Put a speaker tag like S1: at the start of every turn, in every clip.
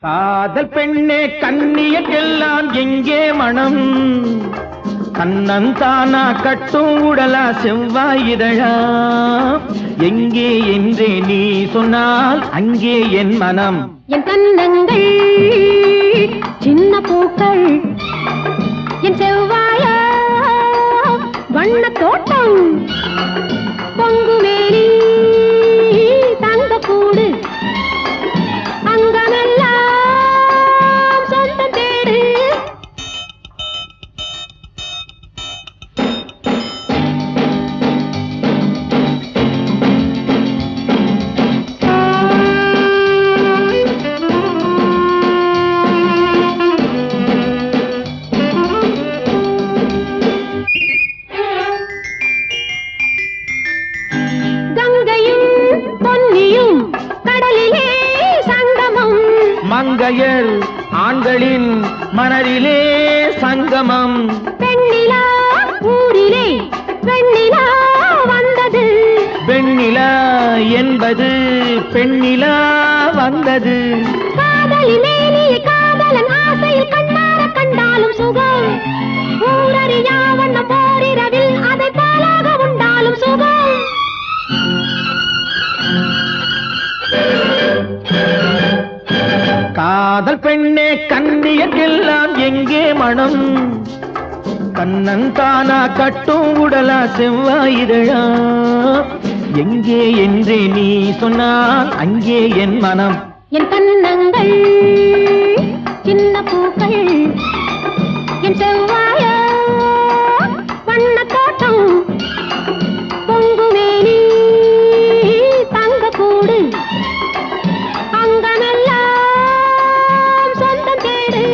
S1: காதல் பெண்ணே கண்ணியக்கெல்லாம் எங்கே மனம் கண்ணன் தானா கட்டும் உடலா செவ்வாய் இதழா எங்கே என்றே நீ சொன்னால் அங்கே என் மனம்
S2: என் கண்ணங்கள் சின்ன பூக்கள் என் செவ்வாய வண்ண தோட்டம் பொங்கு மேலி தங்க கூடு அங்கமெல்லாம் சொந்தம் தேடு கங்கையும் பொன்னியும் கடலிலே சங்கமம்
S1: மங்கையர் ஆண்களின் மனதிலே சங்கமம்
S2: பெண்ணிலா ஊரிலே வெண்ணிலா வந்தது
S1: வெண்ணிலா என்பது பெண்ணிலா வந்தது
S2: காதலில் மேலிய காதலன் ஆசையில் கண்ணார கண்டாலும் சுகம் ஊரறியா வண்ண போரிரவில் அதை பாலாக உண்டாலும் சுகம்
S1: காதல் பெண்ணே கண்ணியக்கெல்லாம் எங்கே மனம் கண்ணன் தானா கட்டும் உடலா செவ்வாயிதழா எங்கே என்றே நீ சொன்னால் அங்கே என் மனம்
S2: என் கண்ணங்கள் சின்ன பூக்கள் என் செவ்வாய வண்ண தோட்டம் பொங்குமேனி தங்க கூடு அங்கமெல்லாம் சொந்தம் தேடு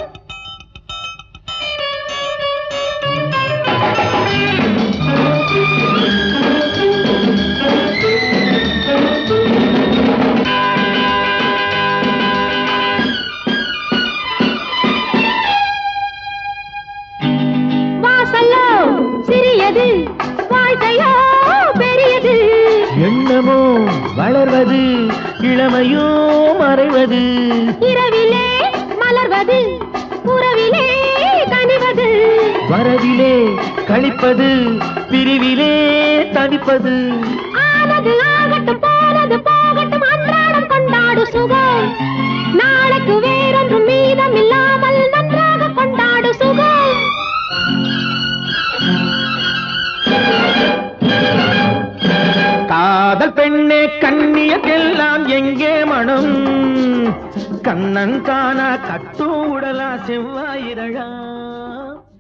S2: வாசல்லோ சிறியது வாழ்க்கையோ பெரியது
S1: எண்ணமோ வளர்வது இளமையோ மறைவது
S2: இரவிலே மலர்வது உறவிலே கனிவது
S1: வரவிலே கழிப்பது பிரிவிலே தவிப்பது
S2: ஆனது ஆகட்டும் போனது போகட்டும் அன்றாடம் கொண்டாடு சுகம் நாளைக்கு வேறொன்றும் மீதம் இல்லாமல் நன்றாக கொண்டாடு சுகம்
S1: காதல் பெண்ணே கண்ணியக்கெல்லாம் எங்கே மனம் கண்ணன் தானா கட்டும் உடலா செவ்வாயிரழா